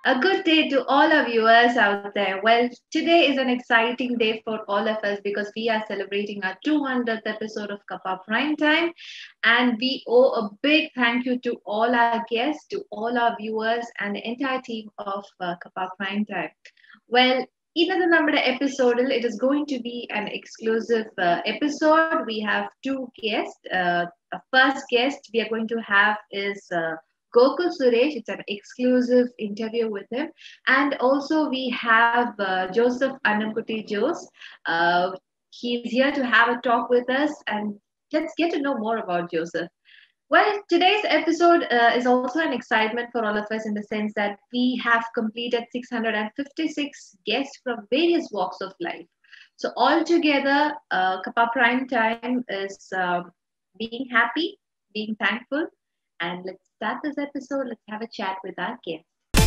A good day to all our viewers out there. Well, today is an exciting day for all of us because we are celebrating our 200th episode of Kappa Prime Time. And we owe a big thank you to all our guests, to all our viewers, and the entire team of uh, Kappa Prime Time. Well, ഇന്നത്തെ നമ്മുടെ എപ്പിസോഡിൽ it is going to be an exclusive episode we have two guest first guest we are going to have is Gokul Suresh. It's an exclusive interview with him. And also we have uh, Joseph Anamkuti Jose. Uh, he's here to have a talk with us and let's get to know more about Joseph. Well, today's episode uh, is also an excitement for all of us in the sense that we have completed 656 guests from various walks of life. So altogether, uh, Kappa Prime Time is uh, being happy, being thankful, and let's start this episode. Let's have a chat with our guest.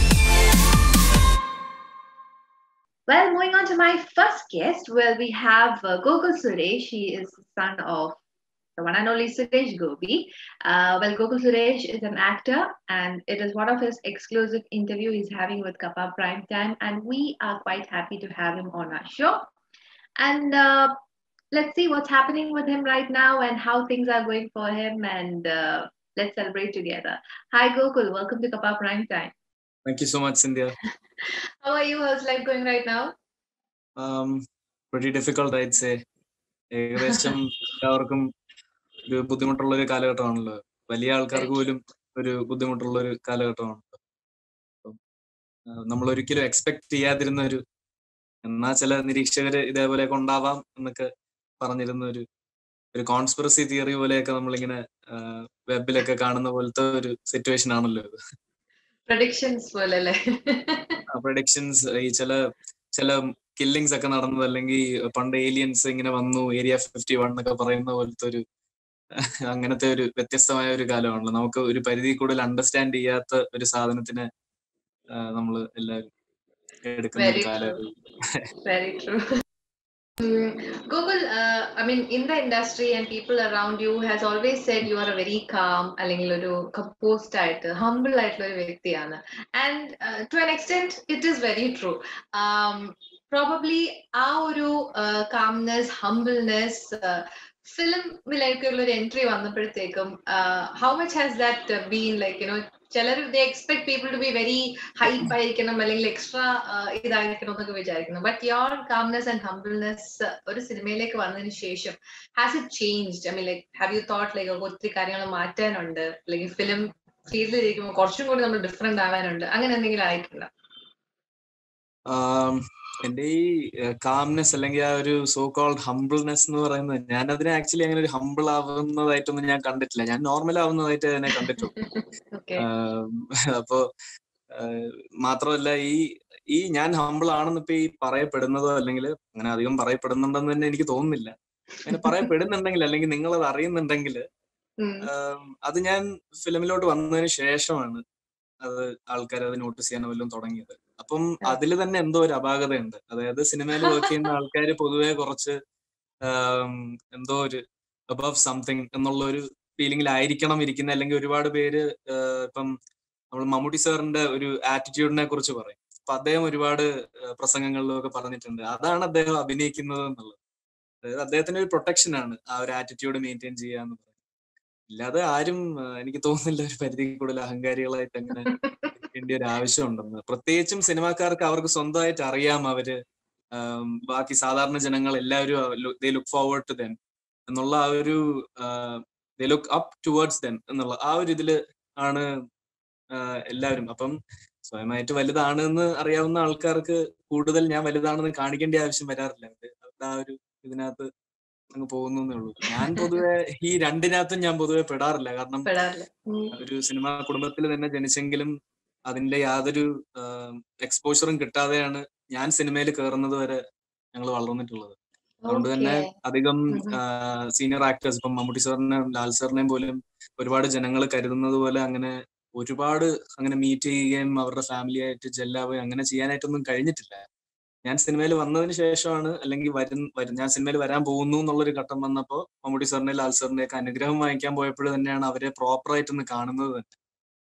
Well, moving on to my first guest, well, we have uh, Gokul Suresh. He is the son of the one and only Suresh Gobi. Uh, well, Gokul Suresh is an actor, and it is one of his exclusive interview he's having with Kappa Prime Time, and we are quite happy to have him on our show. And uh, let's see what's happening with him right now and how things are going for him, and uh, let's celebrate together. Hi, Gokul. Welcome to Kappa Prime Time. Thank you so much, Cynthia. How are you? How's life going right now? Um, pretty difficult, I'd say. ഏകദേശം എല്ലാവർക്കും ഒരു ബുദ്ധിമുട്ടുള്ള ഒരു കാലഘട്ടമാണല്ലോ വലിയ ആൾക്കാർക്ക് പോലും ഒരു ബുദ്ധിമുട്ടുള്ള ഒരു കാലഘട്ടമാണല്ലോ അപ്പം നമ്മൾ ഒരിക്കലും എക്സ്പെക്ട് ചെയ്യാതിരുന്ന ഒരു എന്നാ ചില നിരീക്ഷകര് ഇതേപോലെയൊക്കെ ഉണ്ടാവാം എന്നൊക്കെ പറഞ്ഞിരുന്ന ഒരു ഒരു കോൺസ്പിറസി തിയറി പോലെയൊക്കെ നമ്മളിങ്ങനെ വെബിലൊക്കെ കാണുന്ന പോലത്തെ ഒരു സിറ്റുവേഷൻ ആണല്ലോ ഇത് പ്രഡിക്ഷൻസ് പോലെ അല്ലേ പ്രഡിക്ഷൻസ് ഈ ചില ചില കില്ലിങ്സ് ഒക്കെ നടന്നത് അല്ലെങ്കിൽ പണ്ട് ഏലിയൻസ് ഇങ്ങനെ വന്നു ഏരിയ ഫിഫ്റ്റി വൺ എന്നൊക്കെ പറയുന്ന പോലത്തെ ഒരു അങ്ങനത്തെ ഒരു വ്യത്യസ്തമായ ഒരു കാലമാണല്ലോ നമുക്ക് ഒരു പരിധി കൂടുതൽ അണ്ടർസ്റ്റാൻഡ് ചെയ്യാത്ത ഒരു സാധനത്തിനെ നമ്മൾ എല്ലാവരും എടുക്കുന്ന ഒരു കാലം very true Google, uh, I mean, in the industry and people around you has always said you are a very calm, അല്ലെങ്കിൽ ഒരു composed ആയിട്ട് humble ആയിട്ടുള്ള ഒരു വ്യക്തിയാണ് and to an extent it is very true. Um, probably ആ ഒരു calmness humbleness ഫിലിമിലേക്കുള്ള ഒരു entry വന്നപ്പോഴത്തേക്കും how much has that been like you know ചിലർ they expect people to be very hype ആയിരിക്കണം അല്ലെങ്കിൽ എക്സ്ട്രാ ഇതായിരിക്കണം എന്നൊക്കെ വിചാരിക്കുന്നു but your calmness and humbleness ഒരു സിനിമയിലേക്ക് വന്നതിന് ശേഷം has it changed I mean like have you thought like ഒത്തിരി കാര്യങ്ങൾ മാറ്റാനുണ്ട് അല്ലെങ്കിൽ ഫിലിം ഫീൽഡിലിരിക്കുമ്പോൾ കുറച്ചും കൂടി നമ്മൾ ഡിഫറെന്റ് ആവാനുണ്ട് അങ്ങനെ എന്തെങ്കിലും ആയിട്ടുണ്ടോ എന്റെ ഈ കാംനെസ് അല്ലെങ്കിൽ ആ ഒരു സോ കോൾഡ് ഹംബിൾനെസ് എന്ന് പറയുന്നത് ഞാൻ അതിനെ ആക്ച്വലി അങ്ങനെ ഒരു ഹംബിൾ ആവുന്നതായിട്ടൊന്നും ഞാൻ കണ്ടിട്ടില്ല ഞാൻ നോർമൽ ആവുന്നതായിട്ട് അതിനെ കണ്ടിട്ടുള്ളൂ അപ്പോ മാത്രമല്ല ഈ ഈ ഞാൻ ഹംബിൾ ആണെന്ന് ഇപ്പൊ ഈ പറയപ്പെടുന്നതോ അല്ലെങ്കിൽ അങ്ങനെ അധികം പറയപ്പെടുന്നുണ്ടെന്ന് തന്നെ എനിക്ക് തോന്നുന്നില്ല അങ്ങനെ പറയപ്പെടുന്നുണ്ടെങ്കിൽ അല്ലെങ്കിൽ നിങ്ങൾ അത് അറിയുന്നുണ്ടെങ്കിൽ അത് ഞാൻ ഫിലിമിലോട്ട് വന്നതിന് ശേഷമാണ് അത് ആൾക്കാർ അത് നോട്ടീസ് ചെയ്യാൻ വല്ലതും തുടങ്ങിയത് അപ്പം അതിൽ തന്നെ എന്തോ ഒരു അപാകതയുണ്ട് അതായത് സിനിമയിൽ വർക്ക് ചെയ്യുന്ന ആൾക്കാർ പൊതുവെ കുറച്ച് എന്തോ ഒരു അബവ് സംതിങ് എന്നുള്ള ഒരു ഫീലിംഗിലായിരിക്കണം ഇരിക്കുന്നത് അല്ലെങ്കിൽ ഒരുപാട് പേര് ഇപ്പം നമ്മൾ മമ്മൂട്ടി സാറിന്റെ ഒരു ആറ്റിറ്റ്യൂഡിനെ കുറിച്ച് പറയും അപ്പൊ അദ്ദേഹം ഒരുപാട് പ്രസംഗങ്ങളിലും ഒക്കെ പറഞ്ഞിട്ടുണ്ട് അതാണ് അദ്ദേഹം അഭിനയിക്കുന്നത് എന്നുള്ളത് അതായത് അദ്ദേഹത്തിന് ഒരു പ്രൊട്ടക്ഷൻ ആണ് ആ ഒരു ആറ്റിറ്റ്യൂഡ് മെയിൻറ്റെയിൻ ചെയ്യുക എന്ന് പറയുന്നത് ഇല്ലാതെ ആരും എനിക്ക് തോന്നുന്നില്ല ഒരു പരിധി കൂടുതൽ അഹങ്കാരികളായിട്ട് അങ്ങനെ വേണ്ടി ഒരു ആവശ്യമുണ്ടെന്ന് പ്രത്യേകിച്ചും സിനിമാക്കാർക്ക് അവർക്ക് സ്വന്തമായിട്ട് അറിയാം അവര് ബാക്കി സാധാരണ ജനങ്ങൾ എല്ലാവരും they look forward to then എന്നുള്ള ആ ഒരു they look up towards then എന്നുള്ള ആ ഒരു ഇതില് ആണ് എല്ലാവരും അപ്പം സ്വയമായിട്ട് വലുതാണ് എന്ന് അറിയാവുന്ന ആൾക്കാർക്ക് കൂടുതൽ ഞാൻ വലുതാണെന്ന് കാണിക്കേണ്ട ആവശ്യം വരാറില്ല അവരുടെ ആ ഒരു ഇതിനകത്ത് അങ്ങ് പോകുന്നേ ഉള്ളൂ ഞാൻ പൊതുവെ ഈ രണ്ടിനകത്തും ഞാൻ പൊതുവെ പെടാറില്ല കാരണം ഒരു സിനിമാ കുടുംബത്തിൽ തന്നെ ജനിച്ചെങ്കിലും അതിന്റെ യാതൊരു എക്സ്പോഷറും കിട്ടാതെയാണ് ഞാൻ സിനിമയിൽ കയറുന്നത് വരെ ഞങ്ങൾ വളർന്നിട്ടുള്ളത് അതുകൊണ്ട് തന്നെ അധികം സീനിയർ ആക്ടേഴ്സ് ഇപ്പം മമ്മൂട്ടി സാറിനെയും ലാൽ സാറിനെയും പോലും ഒരുപാട് ജനങ്ങൾ കരുതുന്നത് പോലെ അങ്ങനെ ഒരുപാട് അങ്ങനെ മീറ്റ് ചെയ്യുകയും അവരുടെ ഫാമിലി ആയിട്ട് ജെല്ലാവുകയും അങ്ങനെ ചെയ്യാനായിട്ടൊന്നും കഴിഞ്ഞിട്ടില്ല ഞാൻ സിനിമയിൽ വന്നതിന് ശേഷമാണ് അല്ലെങ്കിൽ വരും വരും ഞാൻ സിനിമയിൽ വരാൻ പോകുന്നു എന്നുള്ളൊരു ഘട്ടം വന്നപ്പോൾ മമ്മൂട്ടി സാറിന്റെ ലാൽ സാറിന്റെ ഒക്കെ അനുഗ്രഹം വാങ്ങിക്കാൻ പോയപ്പോൾ തന്നെയാണ് അവരെ പ്രോപ്പർ ആയിട്ടൊന്ന് കാണുന്നത് തന്നെ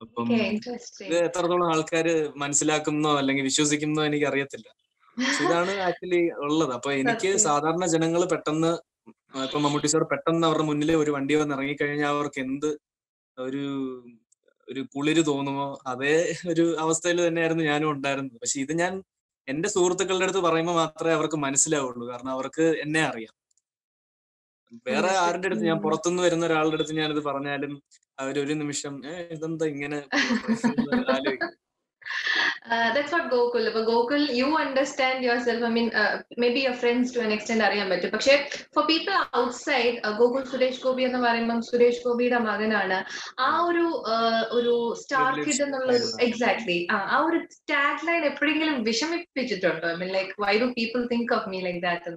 അപ്പം ഇത് എത്രത്തോളം ആൾക്കാര് മനസ്സിലാക്കുന്നോ അല്ലെങ്കിൽ വിശ്വസിക്കുന്നോ എനിക്ക് അറിയത്തില്ല ഇതാണ് ആക്ച്വലി ഉള്ളത് അപ്പൊ എനിക്ക് സാധാരണ ജനങ്ങൾ പെട്ടെന്ന് ഇപ്പൊ മമ്മൂട്ടി സാർ പെട്ടെന്ന് അവരുടെ മുന്നിൽ ഒരു വണ്ടി വന്ന് ഇറങ്ങിക്കഴിഞ്ഞാൽ അവർക്ക് എന്ത് ഒരു ഒരു കുളിര് തോന്നുമോ അതേ ഒരു അവസ്ഥയിൽ തന്നെയായിരുന്നു ഞാനും ഉണ്ടായിരുന്നത് പക്ഷെ ഇത് ഞാൻ എന്റെ സുഹൃത്തുക്കളുടെ അടുത്ത് പറയുമ്പോൾ മാത്രമേ അവർക്ക് മനസ്സിലാവുള്ളൂ കാരണം അവർക്ക് എന്നെ അറിയാം വേറെ ആരുടെ അടുത്ത് ഞാൻ പുറത്തുനിന്ന് വരുന്ന ഒരാളുടെ അടുത്ത് ഞാനിത് പറഞ്ഞാലും അവരൊരു നിമിഷം ഏഹ് ഇതെന്താ ഇങ്ങനെ ആലോചിക്കും Uh, that's what Gokul. But Gokul, you understand yourself. I mean, uh, maybe your friends to an extent അറിയാൻ പറ്റും പക്ഷെ for people outside Gokul Suresh Gopi എന്ന് പറയുമ്പോൾ സുരേഷ് ഗോപിയുടെ മകനാണ് ആ ഒരു ഒരു സ്റ്റാർ കിഡ് എന്നുള്ള ഒരു എക്സാക്ട്ലി ആ ഒരു ടാഗ് ലൈൻ എപ്പോഴെങ്കിലും വിഷമിപ്പിച്ചിട്ടുണ്ടോ I mean like why do people think of me like that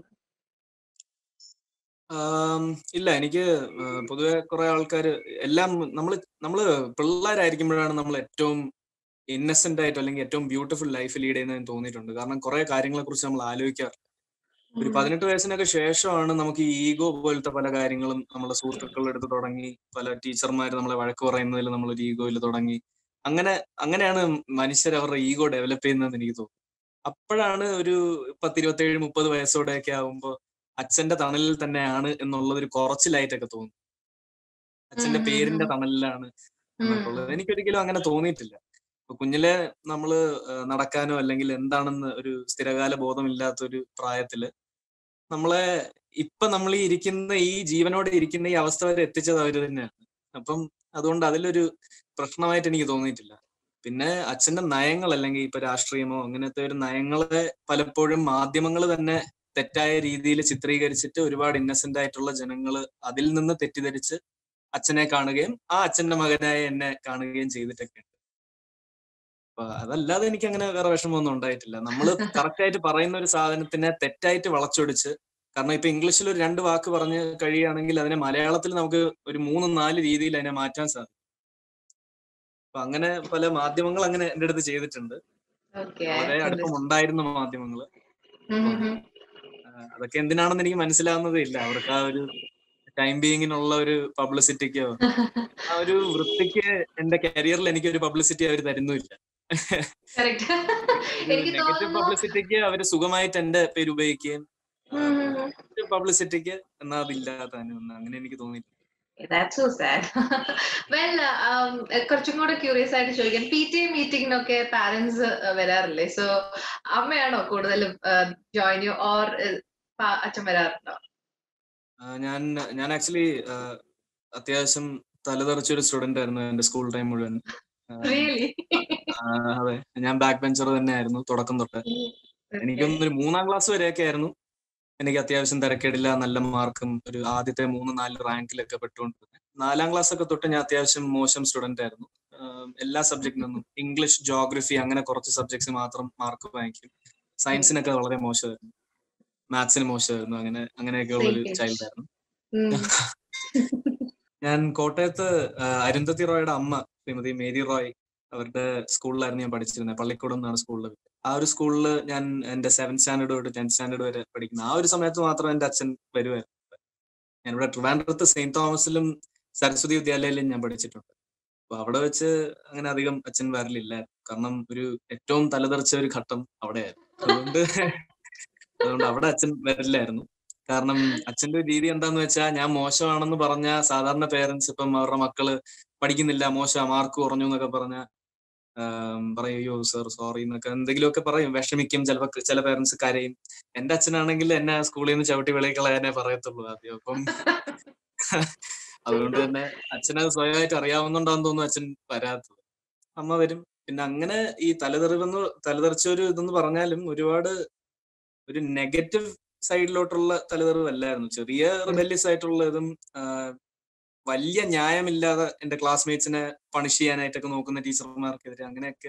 ഇല്ല എനിക്ക് പൊതുവെ കുറെ ആൾക്കാർ എല്ലാം നമ്മൾ നമ്മള് പിള്ളേരായിരിക്കുമ്പോഴാണ് നമ്മൾ ഏറ്റവും ഇന്നസെന്റ് ആയിട്ട് അല്ലെങ്കിൽ ഏറ്റവും ബ്യൂട്ടിഫുൾ ലൈഫ് ലീഡ് ചെയ്യുന്നതെന്ന് തോന്നിയിട്ടുണ്ട് കാരണം കുറെ കാര്യങ്ങളെ കുറിച്ച് നമ്മൾ ആലോചിക്കാറ് ഒരു പതിനെട്ട് വയസ്സിനൊക്കെ ശേഷമാണ് നമുക്ക് ഈ ഈഗോ പോലത്തെ പല കാര്യങ്ങളും നമ്മുടെ സുഹൃത്തുക്കളുടെ അടുത്ത് തുടങ്ങി പല ടീച്ചർമാർ നമ്മളെ വഴക്ക് പറയുന്നതിൽ നമ്മളൊരു ഈഗോയിൽ തുടങ്ങി അങ്ങനെ അങ്ങനെയാണ് മനുഷ്യർ അവരുടെ ഈഗോ ഡെവലപ്പ് ചെയ്യുന്നതെന്ന് എനിക്ക് തോന്നുന്നു അപ്പോഴാണ് ഒരു പത്തിരുപത്തേഴ് മുപ്പത് വയസ്സോടെയൊക്കെ ആകുമ്പോൾ അച്ഛന്റെ തണലിൽ തന്നെയാണ് എന്നുള്ളത് ഒരു കുറച്ചിലായിട്ടൊക്കെ തോന്നുന്നു അച്ഛന്റെ പേരിന്റെ തണലിലാണ് എന്നുള്ളത് എനിക്കൊരിക്കലും അങ്ങനെ തോന്നിയിട്ടില്ല കുഞ്ഞിലെ നമ്മള് നടക്കാനോ അല്ലെങ്കിൽ എന്താണെന്ന് ഒരു സ്ഥിരകാല ബോധമില്ലാത്ത ഒരു പ്രായത്തില് നമ്മളെ ഇപ്പൊ നമ്മൾ ഈ ഇരിക്കുന്ന ഈ ജീവനോടെ ഇരിക്കുന്ന ഈ അവസ്ഥ വരെ എത്തിച്ചത് അവര് തന്നെയാണ് അപ്പം അതുകൊണ്ട് അതിലൊരു പ്രശ്നമായിട്ട് എനിക്ക് തോന്നിയിട്ടില്ല പിന്നെ അച്ഛന്റെ നയങ്ങൾ അല്ലെങ്കിൽ ഇപ്പൊ രാഷ്ട്രീയമോ അങ്ങനത്തെ ഒരു നയങ്ങളെ പലപ്പോഴും മാധ്യമങ്ങൾ തന്നെ തെറ്റായ രീതിയിൽ ചിത്രീകരിച്ചിട്ട് ഒരുപാട് ഇന്നസെന്റ് ആയിട്ടുള്ള ജനങ്ങൾ അതിൽ നിന്ന് തെറ്റിദ്ധരിച്ച് അച്ഛനെ കാണുകയും ആ അച്ഛന്റെ മകനായ എന്നെ കാണുകയും ചെയ്തിട്ടൊക്കെ ഉണ്ട് അപ്പൊ അതല്ലാതെ എനിക്ക് അങ്ങനെ വേറെ വിഷമമൊന്നും ഉണ്ടായിട്ടില്ല നമ്മൾ കറക്റ്റ് ആയിട്ട് പറയുന്ന ഒരു സാധനത്തിനെ തെറ്റായിട്ട് വളച്ചൊടിച്ച് കാരണം ഇപ്പൊ ഇംഗ്ലീഷിൽ ഒരു രണ്ട് വാക്ക് പറഞ്ഞ് കഴിയുകയാണെങ്കിൽ അതിനെ മലയാളത്തിൽ നമുക്ക് ഒരു മൂന്ന് നാല് രീതിയിൽ അതിനെ മാറ്റാൻ സാധിക്കും അപ്പൊ അങ്ങനെ പല മാധ്യമങ്ങൾ അങ്ങനെ എന്റെ അടുത്ത് ചെയ്തിട്ടുണ്ട് വളരെ അടുപ്പം ഉണ്ടായിരുന്ന മാധ്യമങ്ങള് അതൊക്കെ എന്തിനാണെന്ന് എനിക്ക് മനസ്സിലാവുന്നതേ ഇല്ല അവർക്ക് ആ ഒരു ടൈം ബീയിങ്ങിനുള്ള ഒരു പബ്ലിസിറ്റിക്കോ ആ ഒരു വൃത്തിക്ക് എന്റെ കരിയറിൽ എനിക്ക് ഒരു പബ്ലിസിറ്റി അവർ തരുന്നില്ല നെഗറ്റീവ് പബ്ലിസിറ്റിക്ക് അവര് സുഖമായിട്ട് എന്റെ പേര് ഉപയോഗിക്കുകയും പബ്ലിസിറ്റിക്ക് എന്നാ അതില്ലാതാനും അങ്ങനെ എനിക്ക് തോന്നിയില്ല That's so sad. well, കുറച്ചും കൂടെ ക്യൂറിയസ് ആയിട്ട് ചോദിക്കാൻ പി ടി എ മീറ്റിംഗിനൊക്കെ പാരന്റ്സ് വരാറില്ലേ സോ അമ്മയാണോ കൂടുതലും ജോയിൻ യു ഓർ അച്ഛൻ വരാറുണ്ടോ ഞാൻ ഞാൻ ആക്ച്വലി അത്യാവശ്യം തലതെറിച്ചൊരു സ്റ്റുഡന്റ് ആയിരുന്നു എന്റെ സ്കൂൾ ടൈം മുഴുവൻ അതെ ഞാൻ ബാക്ക് ബെഞ്ചർ തന്നെയായിരുന്നു തുടക്കം തൊട്ട് എനിക്കൊന്നൊരു മൂന്നാം ക്ലാസ് വരെയൊക്കെ ആയിരുന്നു എനിക്ക് അത്യാവശ്യം തിരക്കേടില്ല നല്ല മാർക്കും ഒരു ആദ്യത്തെ മൂന്ന് നാല് റാങ്കിലൊക്കെ പെട്ടുകൊണ്ടിരുന്നത് നാലാം ക്ലാസ് ഒക്കെ തൊട്ട് ഞാൻ അത്യാവശ്യം മോശം സ്റ്റുഡന്റ് ആയിരുന്നു എല്ലാ സബ്ജക്റ്റിൽ നിന്നും ഇംഗ്ലീഷ് ജോഗ്രഫി അങ്ങനെ കുറച്ച് സബ്ജക്ട്സ് മാത്രം മാർക്ക് വാങ്ങിക്കും സയൻസിനൊക്കെ വളരെ മോശമായിരുന്നു മാത്സിന് മോശമായിരുന്നു അങ്ങനെ അങ്ങനെയൊക്കെയുള്ള ഒരു ചൈൽഡ് ആയിരുന്നു ഞാൻ കോട്ടയത്ത് അരുന്ധതി റോയുടെ അമ്മ ശ്രീമതി മേരി റോയ് അവരുടെ സ്കൂളിലായിരുന്നു ഞാൻ പഠിച്ചിരുന്നത് പള്ളിക്കൂടം എന്നാണ് സ്കൂളിൽ ആ ഒരു സ്കൂളിൽ ഞാൻ എന്റെ സെവൻത് സ്റ്റാൻഡേർഡ് തൊട്ട് ടെൻത്ത് സ്റ്റാൻഡേർഡ് വരെ പഠിക്കുന്ന ആ ഒരു സമയത്ത് മാത്രം എന്റെ അച്ഛൻ വരുമായിരുന്നു ഞാനിവിടെ ട്രിവാൻഡ്രത്ത് സെയിന്റ് തോമസിലും സരസ്വതി വിദ്യാലയയിലും ഞാൻ പഠിച്ചിട്ടുണ്ട് അപ്പൊ അവിടെ വെച്ച് അങ്ങനെ അധികം അച്ഛൻ വരലില്ലായിരുന്നു കാരണം ഒരു ഏറ്റവും തലതെറിച്ച ഒരു ഘട്ടം അവിടെയായിരുന്നു അതുകൊണ്ട് അതുകൊണ്ട് അവിടെ അച്ഛൻ വരില്ലായിരുന്നു കാരണം അച്ഛന്റെ രീതി എന്താന്ന് വെച്ചാൽ ഞാൻ മോശമാണെന്ന് പറഞ്ഞ സാധാരണ പേരൻസ് ഇപ്പം അവരുടെ മക്കള് പഠിക്കുന്നില്ല മോശം മാർക്ക് കുറഞ്ഞു എന്നൊക്കെ പറഞ്ഞ പറയോ സർ സോറി എന്നൊക്കെ എന്തെങ്കിലുമൊക്കെ പറയും വിഷമിക്കും ചിലപ്പോ ചില പേരൻസ് കരയും എന്റെ അച്ഛനാണെങ്കിൽ എന്നെ സ്കൂളിൽ നിന്ന് ചവിട്ടി വെളിയിൽ കളയാനേ പറയത്തുള്ളൂ ആദ്യം അപ്പം അതുകൊണ്ട് തന്നെ അച്ഛനത് സ്വയമായിട്ട് അറിയാവുന്നുണ്ടാന്ന് തോന്നുന്നു അച്ഛൻ വരാത്തത് അമ്മ വരും പിന്നെ അങ്ങനെ ഈ തലതെറിവെന്ന് തലതെറിച്ച ഒരു ഇതെന്ന് പറഞ്ഞാലും ഒരുപാട് ഒരു നെഗറ്റീവ് സൈഡിലോട്ടുള്ള തലതെറിവല്ലായിരുന്നു ചെറിയ റിബല്യസ് ആയിട്ടുള്ള ഇതും വലിയ ന്യായമില്ലാതെ എന്റെ ക്ലാസ്മേറ്റ്സിനെ പണിഷ് ചെയ്യാനായിട്ടൊക്കെ നോക്കുന്ന ടീച്ചർമാർക്കെതിരെ അങ്ങനെയൊക്കെ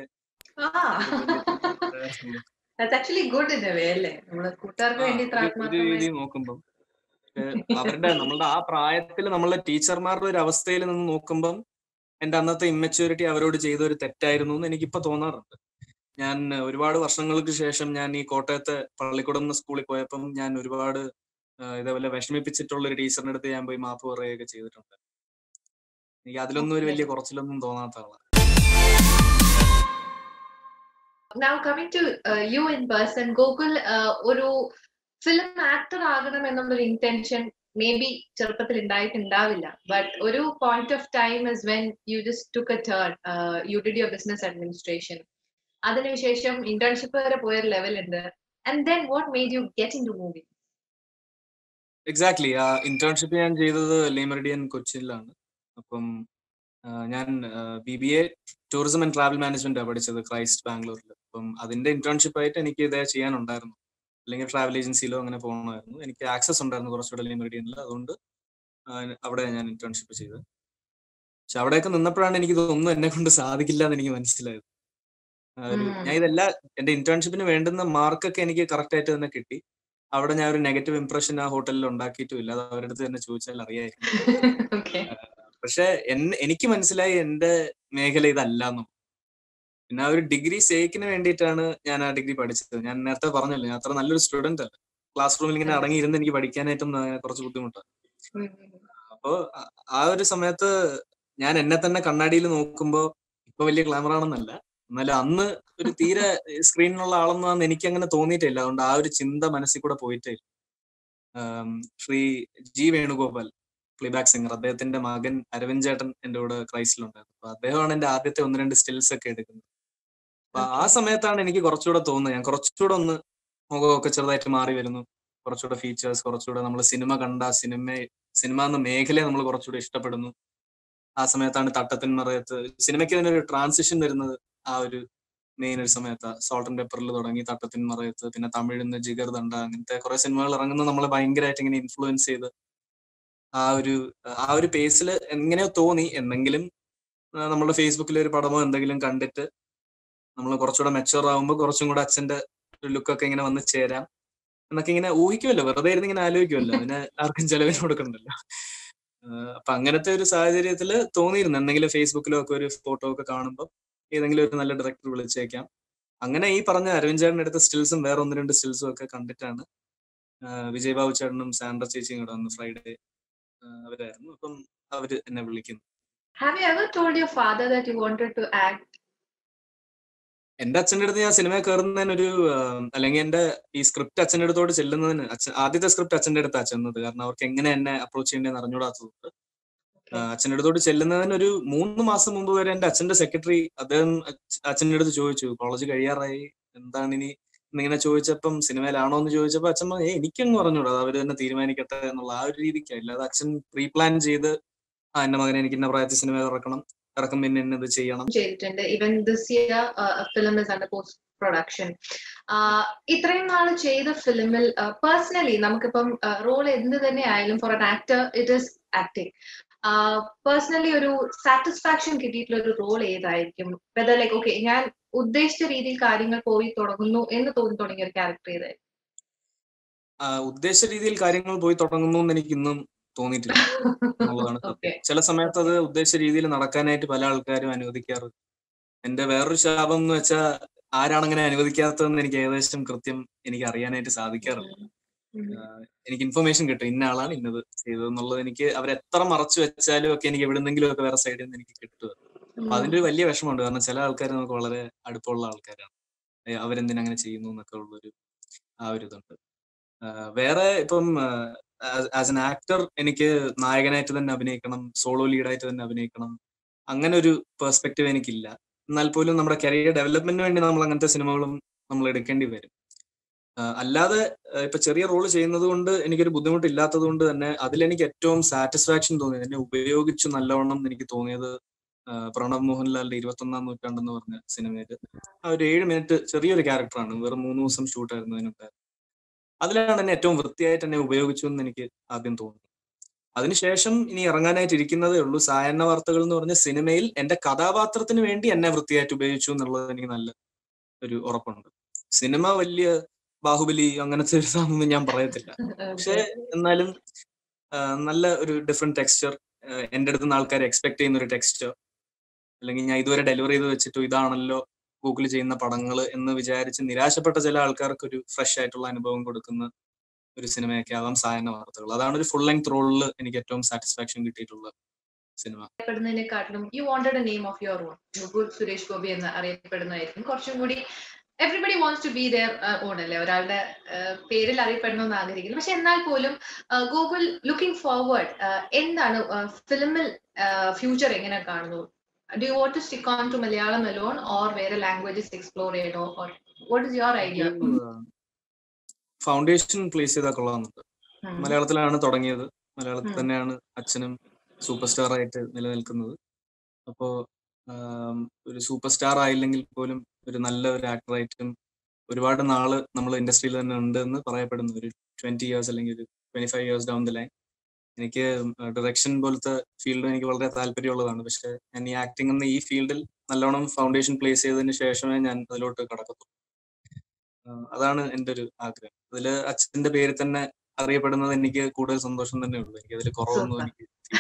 രീതി നോക്കുമ്പം അവരുടെ നമ്മളുടെ ആ പ്രായത്തിൽ നമ്മളുടെ ടീച്ചർമാരുടെ ഒരു അവസ്ഥയിൽ നിന്ന് നോക്കുമ്പം എന്റെ അന്നത്തെ ഇമ്മച്യൂരിറ്റി അവരോട് ചെയ്ത ഒരു തെറ്റായിരുന്നു എന്ന് എനിക്കിപ്പോ തോന്നാറുണ്ട് ഞാൻ ഒരുപാട് വർഷങ്ങൾക്ക് ശേഷം ഞാൻ ഈ കോട്ടയത്തെ പള്ളിക്കുടം സ്കൂളിൽ പോയപ്പം ഞാൻ ഒരുപാട് ഇതേപോലെ വിഷമിപ്പിച്ചിട്ടുള്ള ഒരു ടീച്ചറിന്റെ അടുത്ത് ഞാൻ പോയി മാപ്പ് പറയുകയൊക്കെ ചെയ്തിട്ടുണ്ട് എനിക്ക് അതിലൊന്നും ഒരു വലിയ കുറച്ചിലൊന്നും തോന്നാത്ത ആളാണ് now coming to uh, you in person Gokul uh, ഒരു ഫിലിം ആക്ടർ ആകണം എന്നുള്ളൊരു ഇന്റൻഷൻ മേ ബി ചെറുപ്പത്തിൽ ഉണ്ടായിട്ടുണ്ടാവില്ല ബട്ട് ഒരു point of time is when you just took a turn you did your business administration അതിനുശേഷം ഇന്റേൺഷിപ്പ് വരെ പോയ ലെവൽ ഉണ്ട് and then what made you get into movie exactly ആ internship ഞാൻ ചെയ്തത് ലേമറിഡിയൻ കൊച്ചിയിലാണ് അപ്പം ഞാൻ B B A tourism and travel management Christ ക്രൈസ്റ്റ് ബാംഗ്ലൂരിൽ അപ്പം അതിന്റെ ഇന്റേൺഷിപ്പ് ആയിട്ട് എനിക്ക് ഇതേ ചെയ്യാനുണ്ടായിരുന്നു അല്ലെങ്കിൽ ട്രാവൽ ഏജൻസിയിലോ അങ്ങനെ പോകണമായിരുന്നു എനിക്ക് ആക്സസ് ഉണ്ടായിരുന്നു കുറച്ചുകൂടെ ലേമറിഡിയനിൽ അതുകൊണ്ട് അവിടെ ഞാൻ ഇന്റേൺഷിപ്പ് ചെയ്തത് പക്ഷെ അവിടെയൊക്കെ നിന്നപ്പോഴാണ് എനിക്ക് ഇതൊന്നും എന്നെ കൊണ്ട് സാധിക്കില്ല എന്ന് എനിക്ക് മനസ്സിലായത് ഞാൻ ഇതെല്ലാം എന്റെ ഇന്റേൺഷിപ്പിന് വേണ്ടുന്ന മാർക്കൊക്കെ എനിക്ക് കറക്റ്റ് ആയിട്ട് തന്നെ കിട്ടി അവിടെ ഞാൻ ഒരു നെഗറ്റീവ് ഇംപ്രഷൻ ആ ഹോട്ടലിൽ ഉണ്ടാക്കിയിട്ടുമില്ല അത് അവരുടെ അടുത്ത് തന്നെ ചോദിച്ചാൽ അറിയായിരിക്കും പക്ഷെ എനിക്ക് മനസ്സിലായി എന്റെ മേഖല ഇതല്ല എന്നും പിന്നെ ആ ഒരു ഡിഗ്രി സേക്കിന് വേണ്ടിയിട്ടാണ് ഞാൻ ആ ഡിഗ്രി പഠിച്ചത് ഞാൻ നേരത്തെ പറഞ്ഞല്ലോ ഞാൻ അത്ര നല്ലൊരു സ്റ്റുഡന്റ് അല്ല ക്ലാസ് റൂമിൽ ഇങ്ങനെ അടങ്ങിയിരുന്ന് എനിക്ക് പഠിക്കാനായിട്ടും കുറച്ച് ബുദ്ധിമുട്ടാണ് അപ്പോ ആ ഒരു സമയത്ത് ഞാൻ എന്നെ തന്നെ കണ്ണാടിയിൽ നോക്കുമ്പോ ഇപ്പൊ വലിയ ഗ്ലാമർ ആണെന്നല്ല എന്നാലും അന്ന് ഒരു തീരെ സ്ക്രീനിലുള്ള ആളൊന്നും എനിക്ക് അങ്ങനെ തോന്നിയിട്ടില്ല അതുകൊണ്ട് ആ ഒരു ചിന്ത മനസ്സിൽ കൂടെ പോയിട്ടേ Shri G Venugopal playback singer അദ്ദേഹത്തിന്റെ മകൻ അരവിന്ദ് ചേട്ടൻ എന്റെ കൂടെ ക്രൈസിലുണ്ടായിരുന്നു അപ്പൊ അദ്ദേഹമാണ് എന്റെ ആദ്യത്തെ ഒന്ന് രണ്ട് സ്റ്റിൽസ് ഒക്കെ എടുക്കുന്നത് അപ്പൊ ആ സമയത്താണ് എനിക്ക് കുറച്ചുകൂടെ തോന്നുന്നത് ഞാൻ കുറച്ചുകൂടെ ഒന്ന് മുഖമൊക്കെ ചെറുതായിട്ട് മാറി വരുന്നു കുറച്ചുകൂടെ ഫീച്ചേഴ്സ് കുറച്ചുകൂടെ നമ്മൾ സിനിമ കണ്ട സിനിമ സിനിമ എന്ന മേഖലയെ നമ്മൾ കുറച്ചുകൂടെ ഇഷ്ടപ്പെടുന്നു ആ സമയത്താണ് തട്ടത്തിൻ മറയത്ത് സിനിമയ്ക്ക് തന്നെ ഒരു ട്രാൻസിഷൻ വരുന്നത് ആ ഒരു മെയിൻ ഒരു സമയത്ത് സോൾട്ട് ആൻഡ് പേപ്പറിൽ തുടങ്ങി തട്ടത്തിൻ മറയത്ത് പിന്നെ തമിഴിൽ നിന്ന് ജിഗർ ദണ്ഡ അങ്ങനത്തെ കുറെ സിനിമകൾ ഇറങ്ങുന്നത് നമ്മളെ ഭയങ്കരമായിട്ട് ഇങ്ങനെ ഇൻഫ്ലുവൻസ് ചെയ്ത് ആ ഒരു ആ ഒരു പേസിൽ എങ്ങനെയോ തോന്നി എന്തെങ്കിലും നമ്മളുടെ ഫേസ്ബുക്കിൽ ഒരു പടമോ എന്തെങ്കിലും കണ്ടിട്ട് നമ്മൾ കുറച്ചുകൂടെ മെച്ചുവർ ആകുമ്പോൾ കുറച്ചും കൂടെ അച്ഛന്റെ ഒരു ലുക്കൊക്കെ ഇങ്ങനെ വന്ന് ചേരാം എന്നൊക്കെ ഇങ്ങനെ ഊഹിക്കുമല്ലോ വെറുതെ ഇരുന്ന് ഇങ്ങനെ ആലോചിക്കുമല്ലോ അതിന് ആർക്കും ചെലവിന് കൊടുക്കണ്ടല്ലോ അപ്പൊ അങ്ങനത്തെ ഒരു സാഹചര്യത്തിൽ തോന്നിയിരുന്നു എന്തെങ്കിലും ഫേസ്ബുക്കിലോ ഒക്കെ ഒരു ഫോട്ടോ ഒക്കെ കാണുമ്പോൾ ഏതെങ്കിലും ഒരു നല്ല ഡയറക്ടർ വിളിച്ചേക്കാം അങ്ങനെ ഈ പറഞ്ഞ അരവിന്ദ് ചേട്ടൻ എടുത്ത സ്റ്റിൽസും വേറെ ഒന്ന് രണ്ട് സ്റ്റിൽസും ഒക്കെ കണ്ടിട്ടാണ് വിജയ് ബാബു ചേട്ടനും സാൻഡ്ര ചേച്ചിയും കൂടെ വന്ന് ഫ്രൈഡേ അവരായിരുന്നു അപ്പം അവര് എന്നെ വിളിക്കുന്നു Have you ever told your father that you wanted to act? എന്റെ അച്ഛൻ്റെ അടുത്ത് ഞാൻ സിനിമ കയറുന്നതിന് ഒരു അല്ലെങ്കിൽ എന്റെ ഈ സ്ക്രിപ്റ്റ് അച്ഛൻ്റെ അടുത്തോട് ചെല്ലുന്നതിന് അച്ഛൻ ആദ്യത്തെ സ്ക്രിപ്റ്റ് അച്ഛൻ്റെ അടുത്താണ് ചെന്നത് കാരണം അവർക്ക് എങ്ങനെ എന്നെ അപ്രോച്ച് ചെയ്യേണ്ടതെന്ന് അറിഞ്ഞൂടാത്തതുകൊണ്ട് അച്ഛൻ്റെ അടുത്തോട് ചെല്ലുന്നതിന് ഒരു മൂന്ന് മാസം മുമ്പ് വരെ എന്റെ അച്ഛന്റെ സെക്രട്ടറി അദ്ദേഹം അച്ഛൻ്റെ അടുത്ത് ചോദിച്ചു കോളേജ് കഴിയാറായി എന്താണ് ഇനി എന്നിങ്ങനെ ചോദിച്ചപ്പം സിനിമയിലാണോ എന്ന് ചോദിച്ചപ്പോൾ അച്ഛൻ പറഞ്ഞു എനിക്കങ്ങ് പറഞ്ഞൂടാ അത് അവര് തന്നെ തീരുമാനിക്കട്ടെ എന്നുള്ള ആ ഒരു രീതിക്കാണ് അല്ലാതെ അച്ഛൻ പ്രീ പ്ലാൻ ചെയ്ത് ആ എന്റെ മകനെ എനിക്ക് ഇന്ന പ്രായത്തിൽ സിനിമ ഇറക്കണം ഇറക്കും പിന്നെ എന്നത് ചെയ്യണം ചെയ്തിട്ടുണ്ട് even this year film is under post production ഇത്രയും നാൾ ചെയ്ത ഫിലിമിൽ പേഴ്സണലി നമുക്കിപ്പം റോൾ എന്ത് തന്നെ ആയാലും for an actor it is acting personally ഒരു സാറ്റിസ്ഫാക്ഷൻ കിട്ടിയിട്ടുള്ള ഒരു റോൾ ഏതായിരിക്കും വെദർ ലൈക്ക് ഓക്കെ ഞാൻ ഉദ്ദേശിച്ച രീതിയിൽ കാര്യങ്ങൾ പോയി തുടങ്ങുന്നു എന്ന് തോന്നി തുടങ്ങിയ ഒരു ക്യാരക്ടർ ഏതായിരിക്കും ഉദ്ദേശിച്ച രീതിയിൽ കാര്യങ്ങൾ പോയി തുടങ്ങുന്നു എന്ന് എനിക്ക് ഇന്നും തോന്നിയിട്ടില്ല എന്നുള്ളതാണ് ചില സമയത്ത് അത് ഉദ്ദേശിച്ച രീതിയിൽ നടക്കാനായിട്ട് പല ആൾക്കാരും അനുവദിക്കാറ് എന്റെ വേറൊരു ശാപം എന്ന് വെച്ചാൽ ആരാണ് അങ്ങനെ അനുവദിക്കാത്തതെന്ന് എനിക്ക് ഏകദേശം കൃത്യം എനിക്ക് അറിയാനായിട്ട് സാധിക്കാറില്ല എനിക്ക് ഇൻഫർമേഷൻ കിട്ടും ഇന്ന ആളാണ് ഇന്നത് ചെയ്തതെന്നുള്ളത് എനിക്ക് അവരെത്ര മറച്ചു വെച്ചാലും ഒക്കെ എനിക്ക് എവിടെന്നെങ്കിലും ഒക്കെ വേറെ സൈഡിൽ നിന്ന് എനിക്ക് കിട്ടുക അപ്പൊ അതിന്റെ ഒരു വലിയ വിഷമമുണ്ട് കാരണം ചില ആൾക്കാർ നമുക്ക് വളരെ അടുപ്പമുള്ള ആൾക്കാരാണ് അവരെന്തിനാ അങ്ങനെ ചെയ്യുന്നു എന്നൊക്കെ ഉള്ളൊരു ആ ഒരു ഇതുണ്ട് വേറെ ഇപ്പം ആസ് എൻ ആക്ടർ എനിക്ക് നായകനായിട്ട് തന്നെ അഭിനയിക്കണം സോളോ ലീഡായിട്ട് തന്നെ അഭിനയിക്കണം അങ്ങനെ ഒരു പെർസ്പെക്റ്റീവ് എനിക്കില്ല എന്നാൽ പോലും നമ്മുടെ കരിയർ ഡെവലപ്മെന്റിന് വേണ്ടി നമ്മൾ അങ്ങനത്തെ സിനിമകളും നമ്മൾ എടുക്കേണ്ടി വരും അല്ലാതെ ഇപ്പൊ ചെറിയ റോൾ ചെയ്യുന്നത് കൊണ്ട് എനിക്കൊരു ബുദ്ധിമുട്ടില്ലാത്തത് കൊണ്ട് തന്നെ അതിലെനിക്ക് ഏറ്റവും സാറ്റിസ്ഫാക്ഷൻ തോന്നിയത് എന്നെ ഉപയോഗിച്ചു നല്ലവണ്ണം എനിക്ക് തോന്നിയത് പ്രണവ് മോഹൻലാലിന്റെ ഇരുപത്തൊന്നാം നൂറ്റാണ്ടെന്ന് പറഞ്ഞ സിനിമയില് ആ ഒരു ഏഴ് മിനിറ്റ് ചെറിയൊരു ക്യാരക്ടറാണ് വെറും മൂന്ന് ദിവസം ഷൂട്ട് ആയിരുന്നു അതിനൊക്കെ അതിലാണ് എന്നെ ഏറ്റവും വൃത്തിയായിട്ട് എന്നെ ഉപയോഗിച്ചു എന്ന് എനിക്ക് ആദ്യം തോന്നുന്നു അതിനുശേഷം ഇനി ഇറങ്ങാനായിട്ട് ഇരിക്കുന്നതേ ഉള്ളൂ സായന്ന വാർത്തകൾ എന്ന് പറഞ്ഞ സിനിമയിൽ എന്റെ കഥാപാത്രത്തിന് വേണ്ടി എന്നെ വൃത്തിയായിട്ട് ഉപയോഗിച്ചു എന്നുള്ളത് എനിക്ക് നല്ല ഒരു ഉറപ്പുണ്ട് സിനിമ വലിയ ബാഹുബലി അങ്ങനത്തെ ഒരു സാധനം ഞാൻ പറയത്തില്ല പക്ഷെ എന്നാലും നല്ല ഒരു ഡിഫറെന്റ് ടെക്സ്ചർ എന്റെ അടുത്ത് നിന്ന് ആൾക്കാർ എക്സ്പെക്ട് ചെയ്യുന്ന ഒരു ടെക്സ്ചർ അല്ലെങ്കിൽ ഞാൻ ഇതുവരെ ഡെലിവറി ചെയ്ത് വെച്ചിട്ട് ഇതാണല്ലോ ഗൂഗിൾ ചെയ്യുന്ന പടങ്ങൾ എന്ന് വിചാരിച്ച് നിരാശപ്പെട്ട ചില ആൾക്കാർക്ക് ഒരു ഫ്രഷ് ആയിട്ടുള്ള അനുഭവം കൊടുക്കുന്ന ഒരു സിനിമയൊക്കെ ആവാം സായന വാർത്തകൾ അതാണ് ഒരു ഫുൾ ലെങ്ത് റോളിൽ എനിക്ക് ഏറ്റവും സാറ്റിസ്ഫാക്ഷൻ കിട്ടിയിട്ടുള്ള സിനിമ അറിയപ്പെടുന്നതിനെക്കാട്ടിലും you wanted a name of your own Suresh Gopi എന്ന് അറിയപ്പെടുന്നതായിരിക്കും കുറച്ചും കൂടി everybody wants to be their own അല്ലേ ഒരാളുടെ പേരിൽ അറിയപ്പെടണമെന്ന് ആഗ്രഹിക്കുന്നു പക്ഷെ എന്നാൽ പോലും ഗൂഗിൾ ലുക്കിംഗ് ഫോർവേഡ് എന്താണ് ഫിലിമിൽ ഫ്യൂച്ചർ എങ്ങനെ കാണുന്നു do you want to stick on to Malayalam alone or വേറെ ലാംഗ്വേജസ് എക്സ്പ്ലോർ ചെയ്യണോ or what is your idea foundation place ചെയ്താൽ കൊള്ളാമെന്നുണ്ട് മലയാളത്തിലാണ് തുടങ്ങിയത് മലയാളത്തിൽ തന്നെയാണ് അച്ഛനും സൂപ്പർ സ്റ്റാർ ആയിട്ട് നിലനിൽക്കുന്നത് അപ്പോ ഒരു സൂപ്പർ സ്റ്റാർ ആയില്ലെങ്കിൽ പോലും ഒരു നല്ല ഒരു ആക്ടറായിട്ടും ഒരുപാട് നാള് നമ്മൾ ഇൻഡസ്ട്രിയിൽ തന്നെ ഉണ്ട് എന്ന് പറയപ്പെടുന്നു ഒരു ട്വന്റി ഇയേഴ്സ് അല്ലെങ്കിൽ ഒരു twenty five years down the line എനിക്ക് ഡയറക്ഷൻ പോലത്തെ ഫീൽഡ് എനിക്ക് വളരെ താല്പര്യമുള്ളതാണ് പക്ഷെ ഞാൻ ഈ ആക്ടിംഗ് എന്ന ഈ ഫീൽഡിൽ നല്ലോണം ഫൗണ്ടേഷൻ പ്ലേസ് ചെയ്തതിന് ശേഷമേ ഞാൻ അതിലോട്ട് കടക്കത്തുള്ളൂ അതാണ് എൻ്റെ ഒരു ആഗ്രഹം അതിൽ അച്ഛന്റെ പേര് തന്നെ അറിയപ്പെടുന്നത് എനിക്ക് കൂടുതൽ സന്തോഷം തന്നെ ഉള്ളൂ എനിക്ക് അതിൽ കുറവൊന്നും എനിക്ക്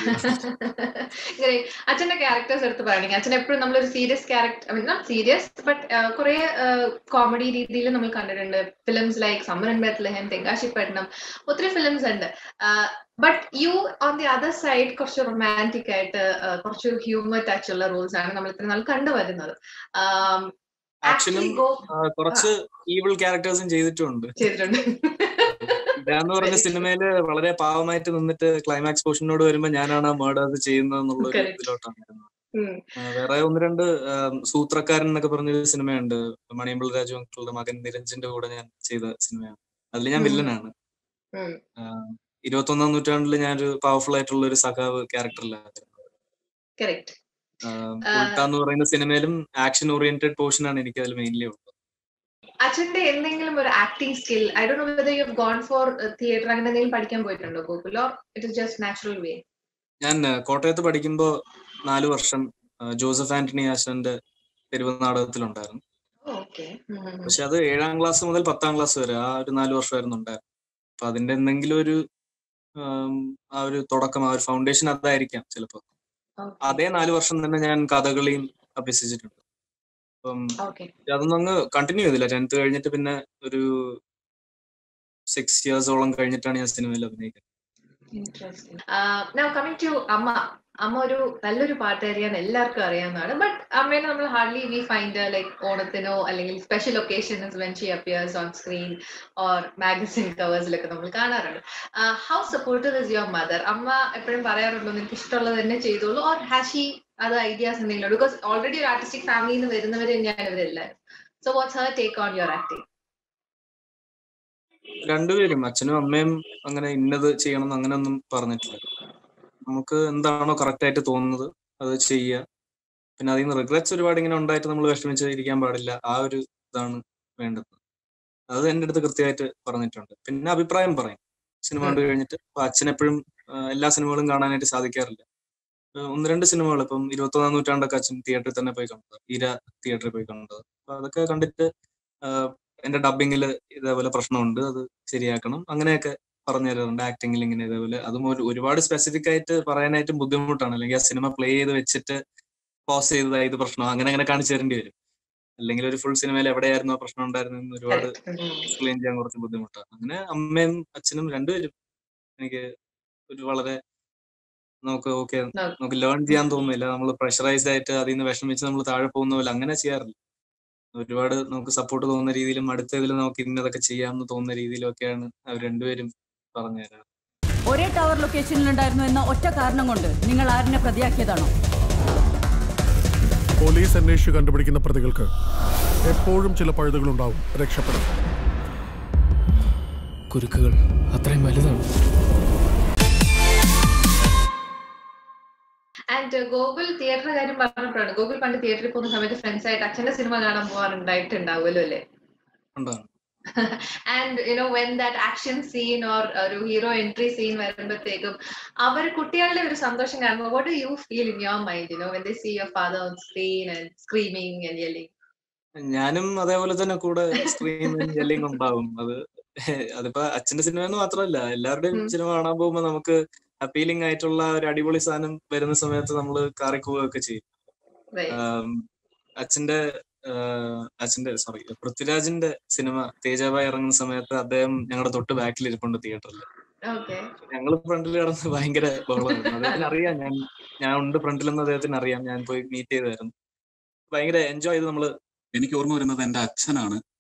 അച്ഛന്റെ ക്യാരക്ടേഴ്സ് എടുത്ത് പറയുകയാണെങ്കിൽ അച്ഛൻ എപ്പോഴും നമ്മളൊരു serious character I mean not serious but കുറെ കോമഡി രീതിയിൽ നമ്മൾ കണ്ടിട്ടുണ്ട് films like summer in Bethlehem Thenkasipattanam ഒത്തിരി ഫിലിംസ് ഉണ്ട് but you on the other side കുറച്ച് റൊമാൻറ്റിക് ആയിട്ട് കുറച്ച് ഹ്യൂമർ ടച്ച് ഉള്ള റോൾസ് ആണ് നമ്മൾ ഇത്ര നാൾ കണ്ടുവരുന്നത് ആക്ഷനും കുറച്ച് ഈവിൾ ക്യാരക്ടേഴ്സും ചെയ്തിട്ടുണ്ട് ചെയ്തിട്ടുണ്ട് ഇതാന്ന് പറഞ്ഞ സിനിമയില് വളരെ പാവമായിട്ട് നിന്നിട്ട് ക്ലൈമാക്സ് പോർഷനോട് വരുമ്പോ ഞാനാണ് ആ മേഡേഴ്സ് ചെയ്യുന്നത് എന്നുള്ള ഒരു ഇതിലോട്ടാണ് വേറെ ഒന്ന് രണ്ട് സൂത്രക്കാരൻ എന്നൊക്കെ പറഞ്ഞൊരു സിനിമയുണ്ട് മണിയമ്പിൾ രാജു അങ്കിളുടെ മകൻ നിരഞ്ജന്റെ കൂടെ ഞാൻ ചെയ്ത സിനിമയാണ് അതിൽ ഞാൻ വില്ലനാണ് ഇരുപത്തി ഒന്നാം നൂറ്റാണ്ടിൽ ഞാനൊരു പവർഫുൾ ആയിട്ടുള്ള ഒരു സഖാവ് ക്യാരക്ടറിലായിരുന്നു എന്ന് പറയുന്ന സിനിമയിലും ആക്ഷൻ ഓറിയന്റഡ് പോർഷൻ ആണ് എനിക്ക് അതിൽ മെയിൻലി ഉള്ളത് അച്ഛന്റെ എന്തെങ്കിലും ഒരു acting skill I do know whether you have gone for theatre അങ്ങനെ എന്തെങ്കിലും പഠിക്കാൻ പോയിട്ടുണ്ടോ Gokul or it is just natural way ഞാൻ കോട്ടയത്ത് പഠിക്കുമ്പോൾ നാല് വർഷം ജോസഫ് ആന്റണി ആശാന്റെ തെരുവ് നാടകത്തിലുണ്ടായിരുന്നു പക്ഷെ അത് ഏഴാം ക്ലാസ് മുതൽ പത്താം ക്ലാസ് വരെ ആ ഒരു നാല് വർഷമായിരുന്നു ഉണ്ടായിരുന്നു അപ്പൊ അതിന്റെ എന്തെങ്കിലും ഒരു ആ ഒരു തുടക്കം ആ ഒരു ഫൗണ്ടേഷൻ അതായിരിക്കാം ചിലപ്പോ അതേ നാല് വർഷം തന്നെ ഞാൻ കഥകളിയും അഭ്യസിച്ചിട്ടുണ്ട് അപ്പം അതൊന്നും അങ്ങ് കണ്ടിന്യൂ ചെയ്തില്ല ടെൻത്ത് കഴിഞ്ഞിട്ട് പിന്നെ ഒരു സിക്സ് ഇയേഴ്സോളം കഴിഞ്ഞിട്ടാണ് ഞാൻ സിനിമയിൽ അഭിനയിക്കുന്നത് അമ്മ അമ്മ ഒരു നല്ലൊരു പാട്ടുകാരിയാണ് എല്ലാവർക്കും അറിയാവുന്നതാണ് ബട്ട് അമ്മേനെ നമ്മൾ ഹാർഡ്ലി വി ഫൈൻഡ് ലൈക്ക് ഓണത്തിനോ അല്ലെങ്കിൽ special occasions when she appears on screen or magazine കവേഴ്സിലൊക്കെ നമ്മൾ കാണാറുണ്ട് how supportive is your mother അമ്മ എപ്പോഴും പറയാറുണ്ടോ നിനക്ക് ഇഷ്ടമുള്ളത് തന്നെ ചെയ്തോളൂ ഓർ ഹാസ് ഷി അത് ഐഡിയാസ് എന്തെങ്കിലും ബിക്കോസ് ഓൾറെഡി ഒരു ആർട്ടിസ്റ്റിക് ഫാമിലിയിൽ നിന്ന് വരുന്നവർ തന്നെയാണ് ഇവരെല്ലാവരും so what's her take on your acting രണ്ടുപേരും അച്ഛനും അമ്മയും അങ്ങനെ ഇന്നത് ചെയ്യണം എന്ന് അങ്ങനെ ഒന്നും പറഞ്ഞിട്ടില്ല നമുക്ക് എന്താണോ കറക്റ്റ് ആയിട്ട് തോന്നുന്നത് അത് ചെയ്യുക പിന്നെ അതിൽ നിന്ന് റിഗ്രറ്റ്സ് ഒരുപാട് ഇങ്ങനെ ഉണ്ടായിട്ട് നമ്മൾ വിഷമിച്ച് ഇരിക്കാൻ പാടില്ല ആ ഒരു ഇതാണ് വേണ്ടത് അത് എൻ്റെ അടുത്ത് കൃത്യമായിട്ട് പറഞ്ഞിട്ടുണ്ട് പിന്നെ അഭിപ്രായം പറയും സിനിമ കണ്ടു കഴിഞ്ഞിട്ട് അപ്പൊ അച്ഛൻ എപ്പോഴും എല്ലാ സിനിമകളും കാണാനായിട്ട് സാധിക്കാറില്ല ഒന്ന് രണ്ട് സിനിമകൾ ഇപ്പം ഇരുപത്തൊന്നാം നൂറ്റാണ്ടൊക്കെ അച്ഛൻ തിയേറ്ററിൽ തന്നെ പോയി കണ്ടത് ഈര തിയേറ്ററിൽ പോയി കണ്ടത് അപ്പൊ അതൊക്കെ കണ്ടിട്ട് എന്റെ ഡബിങ്ങിൽ ഇതേപോലെ പ്രശ്നമുണ്ട് അത് ശരിയാക്കണം അങ്ങനെയൊക്കെ പറഞ്ഞു തരാറുണ്ട് ആക്ടിങ്ങിൽ ഇങ്ങനെ ഇതേപോലെ അതും ഒരു ഒരുപാട് സ്പെസിഫിക് ആയിട്ട് പറയാനായിട്ടും ബുദ്ധിമുട്ടാണ് അല്ലെങ്കിൽ ആ സിനിമ പ്ലേ ചെയ്ത് വെച്ചിട്ട് പോസ് ചെയ്തതാ ഇത് പ്രശ്നം അങ്ങനെ അങ്ങനെ കാണിച്ചു തരേണ്ടി വരും അല്ലെങ്കിൽ ഒരു ഫുൾ സിനിമയിൽ എവിടെയായിരുന്നു ആ പ്രശ്നം ഉണ്ടായിരുന്നെന്ന് ഒരുപാട് എക്സ്പ്ലെയിൻ ചെയ്യാൻ കുറച്ച് ബുദ്ധിമുട്ടാണ് അങ്ങനെ അമ്മയും അച്ഛനും രണ്ടുപേരും എനിക്ക് ഒരു വളരെ നമുക്ക് ഓക്കെ നമുക്ക് ലേൺ ചെയ്യാൻ തോന്നുന്നില്ല നമ്മൾ പ്രഷറൈസ്ഡ് ആയിട്ട് അതിൽ നിന്ന് വിഷമിച്ച് നമ്മൾ താഴെ പോകുന്ന പോലെ അങ്ങനെ ചെയ്യാറില്ല ഒരുപാട് നമുക്ക് സപ്പോർട്ട് തോന്നുന്ന രീതിയിലും അടുത്ത ഇതിൽ നമുക്ക് ഇന്നതൊക്കെ ചെയ്യാമെന്ന് തോന്നുന്ന രീതിയിലും ഒക്കെയാണ് അവർ രണ്ടുപേരും പറഞ്ഞു തരാറ് ഒരേ ടവർ ലൊക്കേഷനിൽ ഉണ്ടായിരുന്നു എന്ന ഒറ്റ കാരണം കൊണ്ട് നിങ്ങൾ ആരിനെ പ്രതിയാക്കിയതാണോ പോലീസ് അന്വേഷിച്ച് കണ്ടുപിടിക്കുന്ന പ്രതികൾക്ക് എപ്പോഴും ചില പഴുതുകളുണ്ടാവും രക്ഷപ്പെടാൻ കുരുക്കുകൾ അത്രയും വലുതാണ് ആൻഡ് ഗോകുൽ തിയേറ്ററിന്റെ കാര്യം പറഞ്ഞപ്പോഴാണ് ഗോകുൽ പണ്ട് തിയേറ്ററിൽ പോകുന്ന സമയത്ത് ഫ്രണ്ട്സ് ആയിട്ട് അച്ഛന്റെ സിനിമ കാണാൻ പോകാറുണ്ടായിട്ടുണ്ടാവുമല്ലോ അല്ലേ and you know when that action scene or ഒരു ഹീറോ എൻട്രി സീൻ വരുമ്പോഴത്തേക്കും അവർ കുട്ടികളുടെ ഒരു സന്തോഷം കാണുമ്പോൾ what you feel in your mind you know when they see your father on screen and screaming and yelling ഞാനും അതേപോലെ തന്നെ കൂടെ സ്ക്രീനിങ് യെല്ലിങ് ഉണ്ടാവും അത് അതിപ്പോ അച്ഛന്റെ സിനിമ എന്ന് മാത്രമല്ല എല്ലാവരുടെയും സിനിമ കാണാൻ പോകുമ്പോൾ നമുക്ക് അപ്പീലിംഗ് ആയിട്ടുള്ള ഒരു അടിപൊളി സാധനം വരുന്ന സമയത്ത് നമ്മൾ കാറിക്കുകയൊക്കെ ചെയ്യും അച്ഛന്റെ അച്ഛന്റെ സോറി പൃഥ്വിരാജിന്റെ സിനിമ തേജാബായി ഇറങ്ങുന്ന സമയത്ത് അദ്ദേഹം ഞങ്ങളുടെ തൊട്ട് ബാക്കിൽ ഇരിപ്പുണ്ട് തിയേറ്ററിൽ ഞങ്ങൾ ഫ്രണ്ടിൽ കിടന്ന് ഭയങ്കര ബഹളമായിരുന്നു അദ്ദേഹത്തിന് അറിയാം ഞാൻ ഞാൻ ഉണ്ട് ഫ്രണ്ടിലെന്ന് അദ്ദേഹത്തിന് അറിയാം ഞാൻ പോയി മീറ്റ് ചെയ്തായിരുന്നു ഭയങ്കര എൻജോയ് ചെയ്ത് നമ്മള് എനിക്ക് ഓർമ്മ വരുന്നത് എന്റെ അച്ഛനാണ്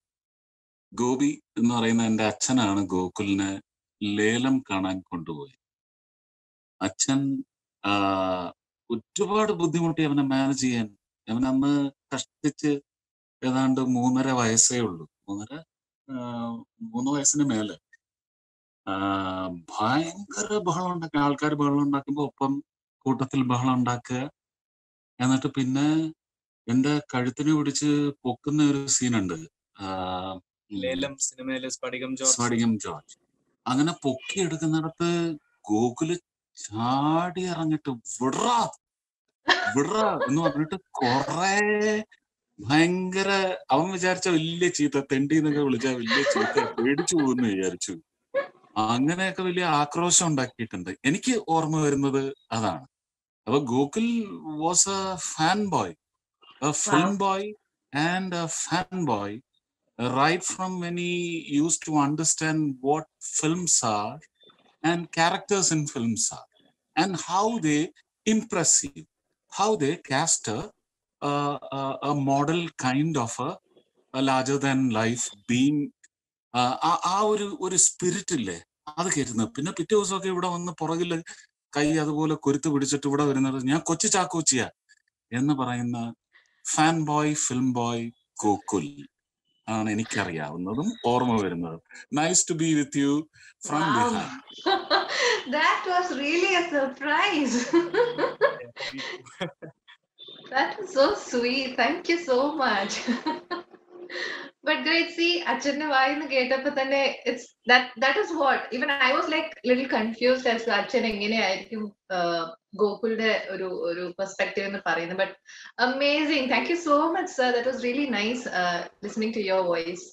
ഗോപി എന്ന് പറയുന്ന എൻ്റെ അച്ഛനാണ് ഗോകുലിനെ ലേലം കാണാൻ കൊണ്ടുപോയി അച്ഛൻ ആ, ഒരുപാട് ബുദ്ധിമുട്ടി അവനെ മാനേജ് ചെയ്യാൻ അവൻ അന്ന് കഷ്ടിച്ച് ഏതാണ്ട് മൂന്നര വയസ്സേ ഉള്ളൂ മൂന്നര ആ, മൂന്ന് വയസ്സിന് മേലെ ആ, ഭയങ്കര ബഹളം ഉണ്ടാക്കുക ആൾക്കാർ ബഹളം ഉണ്ടാക്കുമ്പോ ഒപ്പം കൂട്ടത്തിൽ ബഹളം ഉണ്ടാക്കുക എന്നിട്ട് പിന്നെ എന്റെ കഴുത്തിനെ പിടിച്ച് പൊക്കുന്ന ഒരു സീനുണ്ട് ആ, ലേലം സിനിമയിലെ സ്ഫടികം ജോർജ് സ്ഫടികം ജോർജ് അങ്ങനെ പൊക്കി എടുക്കുന്നിടത്ത് ഗോകുല് ചാടി ഇറങ്ങിട്ട് വിടറാ വിടറാ എന്ന് പറഞ്ഞിട്ട് കൊറേ ഭയങ്കര അവൻ വിചാരിച്ച വലിയ ചീത്ത തെണ്ടി എന്നൊക്കെ വിളിച്ച വലിയ ചീത്ത പേടിച്ചു പോകുന്നു വിചാരിച്ചു അങ്ങനെയൊക്കെ വലിയ ആക്രോശം ഉണ്ടാക്കിയിട്ടുണ്ട് എനിക്ക് ഓർമ്മ വരുന്നത് അതാണ് അപ്പൊ Gokul was a fan boy a film boy and a fan boy right from when he used to understand what films are and characters in films are and how they impress you, how they cast a, a, a, a model kind of a, a larger than life being ആ ആ- ആ ഒരു ഒരു spirit ഇല്ലേ അത് കയറ്റുന്നത് പിന്നെ പിറ്റേ ദിവസമൊക്കെ ഇവിടെ വന്ന് പുറകില് കൈ അതുപോലെ കൊരുത്ത് പിടിച്ചിട്ട് ഇവിടെ വരുന്നത് ഞാൻ കൊച്ചു ചാക്കോച്ചിയ എന്ന് പറയുന്ന fan boy film boy Gokul ആണ് എനിക്കറിയാവുന്നതും ഓർമ്മ വരുന്നതും nice to be with you from Wow. Bihar that was really a surprise. that was so sweet. Thank you so much. but great see അച്ഛന്റെ വായിന്ന് കേട്ടപ്പോ തന്നെ it's that is what even I was like little confused as അച്ഛൻ എങ്ങനെയായിരിക്കും ഗോകുലിന്റെ ഒരു ഒരു perspective എന്ന് പറയുന്നത് but amazing thank you so much sir that was really nice listening to your voice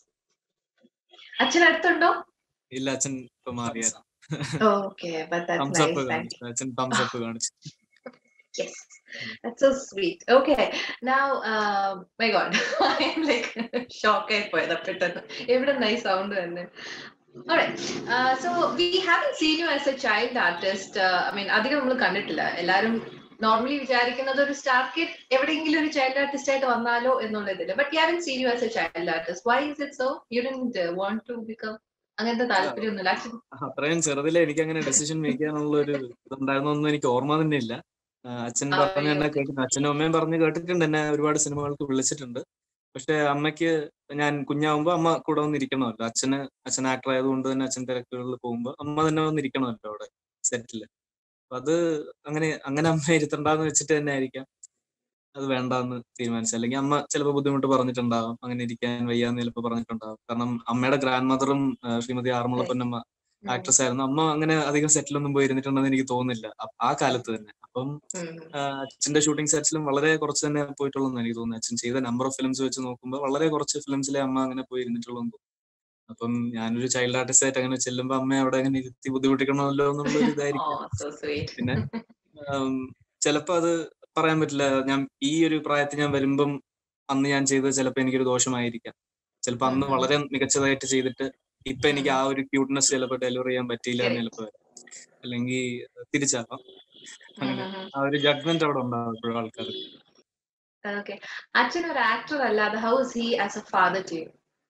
അച്ഛൻ അടുത്തുണ്ടോ ഇല്ല അച്ഛൻ ഇപ്പൊ മാറിയായിരുന്നു okay but that's thumbs up nice thank കാണിച്ചു അച്ഛൻ തംസ് അപ്പ് കാണിച്ചു Yes, that's so sweet. Okay, now, um, my God, I am like shocked ആയി പോയത് പെട്ടെന്ന് എവിടെ നിന്നായി സൗണ്ട് തന്നെ Alright, uh, so we haven't seen you as a child artist. Uh, I mean, അധികം നമ്മൾ കണ്ടിട്ടില്ല എല്ലാരും നോർമലി വിചാരിക്കുന്നത് ഒരു സ്റ്റാർ കിഡ് എവിടെയെങ്കിലും ഒരു ചൈൽഡ് ആർട്ടിസ്റ്റ് ആയിട്ട് വന്നാലോ എന്നുള്ളതില്ല but you haven't seen you as a child artist why is it so you didn't want to become അങ്ങനത്തെ താല്പര്യമൊന്നുമില്ല ആക്ച്വലി അത്രയും ചെറുതിലെ എനിക്ക് അങ്ങനെ ഡെസിഷൻ മേക്കാനുള്ള ഒരു ഇതുണ്ടായിരുന്നൊന്നും എനിക്ക് ഓർമ്മ തന്നെ ഇല്ല ആ, അച്ഛൻ ആ, പറഞ്ഞു തന്നെ അയ്യോ. കേട്ടിട്ടുണ്ട് അച്ഛനും അമ്മയും പറഞ്ഞ് കേട്ടിട്ടുണ്ട് എന്നെ ഒരുപാട് സിനിമകൾക്ക് വിളിച്ചിട്ടുണ്ട് പക്ഷെ അമ്മയ്ക്ക് ഞാൻ കുഞ്ഞാവുമ്പോ അമ്മ കൂടെ വന്നിരിക്കണമല്ലോ അച്ഛന് അച്ഛൻ ആക്ടർ ആയതുകൊണ്ട് തന്നെ അച്ഛൻ തിരക്കുകളിൽ പോകുമ്പോ അമ്മ തന്നെ വന്നിരിക്കണമല്ലോ അവിടെ സെറ്റില് അപ്പൊ അത് അങ്ങനെ അങ്ങനെ അമ്മ ഇരുത്തണ്ടെന്ന് വെച്ചിട്ട് തന്നെ ആയിരിക്കാം അത് വേണ്ടാന്ന് തീരുമാനിച്ചത് അല്ലെങ്കിൽ അമ്മ ചിലപ്പോൾ ബുദ്ധിമുട്ട് പറഞ്ഞിട്ടുണ്ടാവും അങ്ങനെ ഇരിക്കാൻ വയ്യാന്ന് ചിലപ്പോൾ പറഞ്ഞിട്ടുണ്ടാവും കാരണം അമ്മയുടെ ഗ്രാൻഡ് മദറും ശ്രീമതി ആറന്മുള പൊന്നമ്മ ആക്ട്രസ് ആയിരുന്നു അമ്മ അങ്ങനെ അധികം സെറ്റിലൊന്നും പോയി ഇരുന്നിട്ടുണ്ടെന്ന് എനിക്ക് തോന്നുന്നില്ല അ- ആ കാലത്ത് തന്നെ അപ്പം ആ, അച്ഛന്റെ ഷൂട്ടിംഗ് സെറ്റ്സിലും വളരെ കുറച്ച് തന്നെ പോയിട്ടുള്ളൂ എനിക്ക് തോന്നുന്നു അച്ഛൻ ചെയ്ത നമ്പർ ഓഫ് ഫിലിംസ് വെച്ച് നോക്കുമ്പോൾ വളരെ കുറച്ച് ഫിലിംസിലെ അമ്മ അങ്ങനെ പോയി ഇരുന്നിട്ടുള്ളൂ എന്ന് തോന്നുന്നു അപ്പം ഞാനൊരു ചൈൽഡ് ആർട്ടിസ്റ്റ് ആയിട്ട് അങ്ങനെ ചെല്ലുമ്പോൾ അമ്മ അവിടെ അങ്ങനെ ഇരുത്തി ബുദ്ധിമുട്ടിക്കണമല്ലോ എന്നുള്ള ഒരു ഇതായിരിക്കും സോ സ്വീറ്റ് പിന്നെ ആം, ചിലപ്പോ അത് പറയാൻ പറ്റില്ല ഞാൻ ഈ ഒരു പ്രായത്തിൽ ഞാൻ വരുമ്പം അന്ന് ഞാൻ ചെയ്തത് ചിലപ്പോ എനിക്കൊരു ദോഷമായിരിക്കാം ചിലപ്പോ അന്ന് ഉം. വളരെ മികച്ചതായിട്ട് ചെയ്തിട്ട് ഇപ്പൊ എനിക്ക് ആ ഒരു ക്യൂട്ട്നെസ് ചിലപ്പോ ഡെലിവർ ചെയ്യാൻ പറ്റിയില്ല എന്ന് ചിലപ്പോ വരാം. അല്ലെങ്കിൽ തിരിച്ചാവാം അങ്ങനെ ആ ഒരു ജഡ്ജ്മെന്റ് അവിടെ ഉണ്ടാവും എപ്പോഴും ആൾക്കാർ ഓക്കെ അച്ഛൻ ഒരു ആക്ടർ അല്ലാതെ how is he as a father to you